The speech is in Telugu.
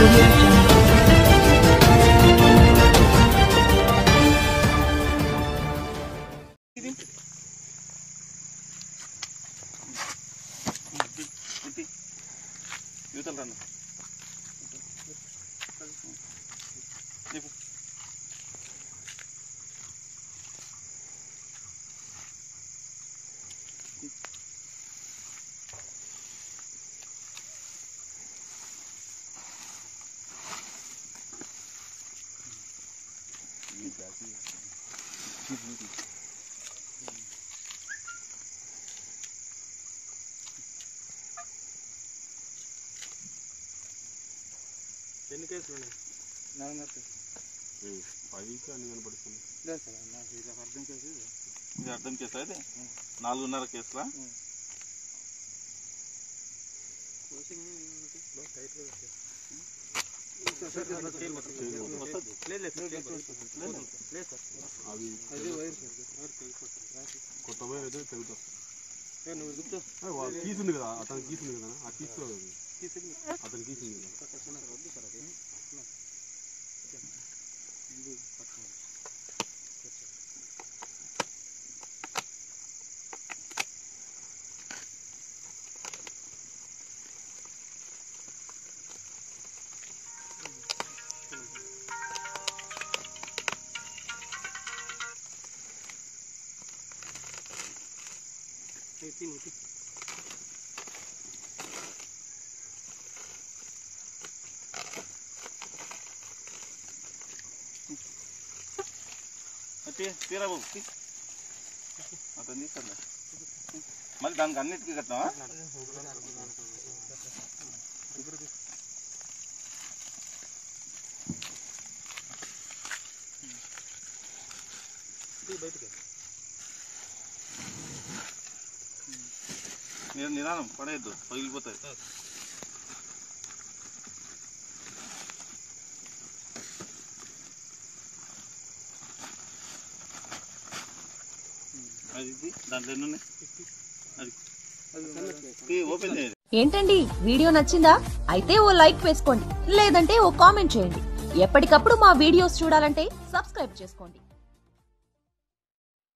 audio jungle. యువతలు రండి చెప్పు. ఎన్ని కేసులు ఉన్నాయి నాలుగున్నర కేసు. పైకి అన్ని కనపడుతుంది లేదు సార్ నాకు ఇది ఒక అర్థం కేసు ఇది. ఇది అర్థం కేసా ఇది నాలుగున్నర కేసులా లేదు లేదు సార్ లేదు సార్ అది అది వైర్ సార్ వైర్ తెగిపోతుంది కొత్త వైర్ అయితే తెగుతుంది ఏ, నువ్వు గుర్తు కీస్ ఉంది కదా అతని కీస్ ఉంది కదా ఆ కీస్ లో అది. తీసుకుని అతని కీస్ ఉంది కదా వద్దు సార్ అది ఎత్తి ఎత్తి తీ- తీరా బాబు తీ. అతను తీస్తాను మళ్ళీ దానికి అన్నిటికీ కట్టినావా ఇది బయటికి మీరు నిదానం పడేయద్దు పగిలిపోతుంది అది ఇది, దాంట్లో ఎన్ని ఉన్నాయి అది తీ, ఓపెన్ చేయండి ఏంటండి వీడియో నచ్చిందా అయితే ఓ లైక్ వేసుకోండి లేదంటే ఓ కామెంట్ చేయండి ఎప్పటికప్పుడు మా వీడియోస్ చూడాలంటే సబ్స్క్రైబ్ చేసుకోండి